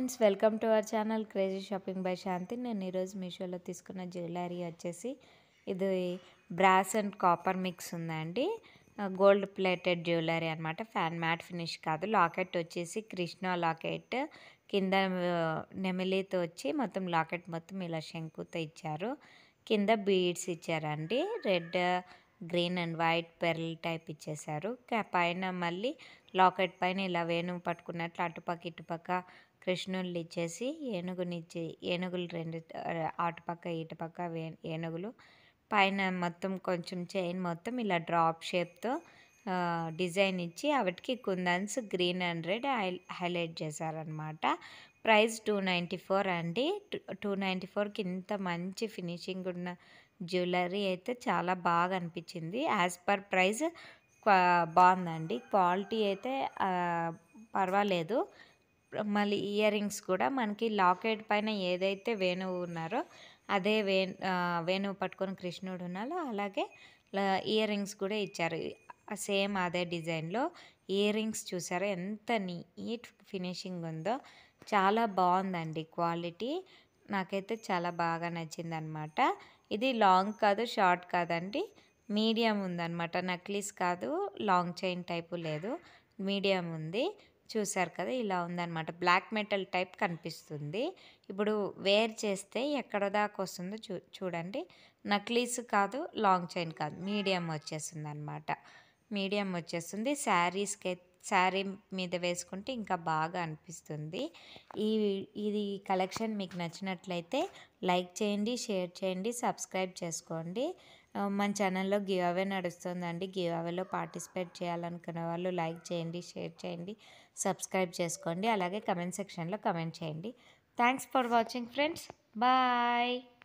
friends welcome to our channel crazy shopping by Shanti నేను ఈరోజు మీషోలో తీసుకున్న జ్యువెలరీ వచ్చేసి ఇది బ్రాస్ అండ్ కాపర్ మిక్స్ ఉందండి గోల్డ్ ప్లేటెడ్ జ్యువెలరీ అనమాట ఫ్యాన్ మ్యాట్ ఫినిష్ కాదు లాకెట్ వచ్చేసి కృష్ణ లాకెట్ కింద నెమిలితో వచ్చి మొత్తం లాకెట్ మొత్తం ఇలా శంకుతో ఇచ్చారు కింద బీడ్స్ ఇచ్చారండి red green and white pearl type ఇచ్చేసారు పైన మళ్ళీ లాకెట్ పైన ఇలా వేణువు పట్టుకున్నట్లు అటుపక్క ఇటుపక్క కృష్ణుళ్ళు ఇచ్చేసి ఏనుగునిచ్చి ఏనుగులు రెండు అటుపక్క ఇటుపక్క వే ఏనుగులు పైన మొత్తం కొంచెం చైన్ మొత్తం ఇలా డ్రాప్ షేప్తో డిజైన్ ఇచ్చి వాటికి కుందన్స్ గ్రీన్ అండ్ రెడ్ హైలైట్ చేశారనమాట ప్రైస్ టూ నైంటీ ఫోర్ అండి టూ నైంటీ ఫోర్కి ఇంత మంచి ఫినిషింగ్ ఉన్న జ్యువెలరీ అయితే చాలా బాగా అనిపించింది యాజ్ పర్ ప్రైస్ బాగుందండి క్వాలిటీ అయితే పర్వాలేదు మళ్ళీ ఇయర్ రింగ్స్ కూడా మనకి లాకెట్ పైన ఏదైతే వేణువు ఉన్నారో అదే వే వేణువు పట్టుకొని కృష్ణుడు ఉన్నారో అలాగే ఇయర్ రింగ్స్ కూడా ఇచ్చారు సేమ్ అదే డిజైన్లో ఇయర్ రింగ్స్ చూసారా ఎంత నీట్ ఫినిషింగ్ ఉందో చాలా బాగుందండి క్వాలిటీ నాకైతే చాలా బాగా నచ్చింది అనమాట ఇది లాంగ్ కాదు షార్ట్ కాదండి మీడియం ఉందన్నమాట నక్లీస్ కాదు లాంగ్ చైన్ టైపు లేదు మీడియం ఉంది చూసారు కదా ఇలా ఉందన్నమాట బ్లాక్ మెటల్ టైప్ కనిపిస్తుంది ఇప్పుడు వేర్ చేస్తే ఎక్కడ దాకా వస్తుందో చూ చూడండి నక్లీస్ కాదు లాంగ్ చైన్ కాదు మీడియం వచ్చేస్తుంది అనమాట మీడియం వచ్చేస్తుంది శారీస్కి శారీ మీద వేసుకుంటే ఇంకా బాగా అనిపిస్తుంది ఈ ఇది కలెక్షన్ మీకు నచ్చినట్లయితే లైక్ చేయండి షేర్ చేయండి సబ్స్క్రైబ్ చేసుకోండి మన ఛానల్లో గివ్ అవే నడుస్తుందండి గివ్ అవేలో పార్టిసిపేట్ చేయాలనుకునే వాళ్ళు లైక్ చేయండి షేర్ చేయండి సబ్స్క్రైబ్ చేసుకోండి అలాగే కమెంట్ సెక్షన్లో కమెంట్ చేయండి thanks for watching friends bye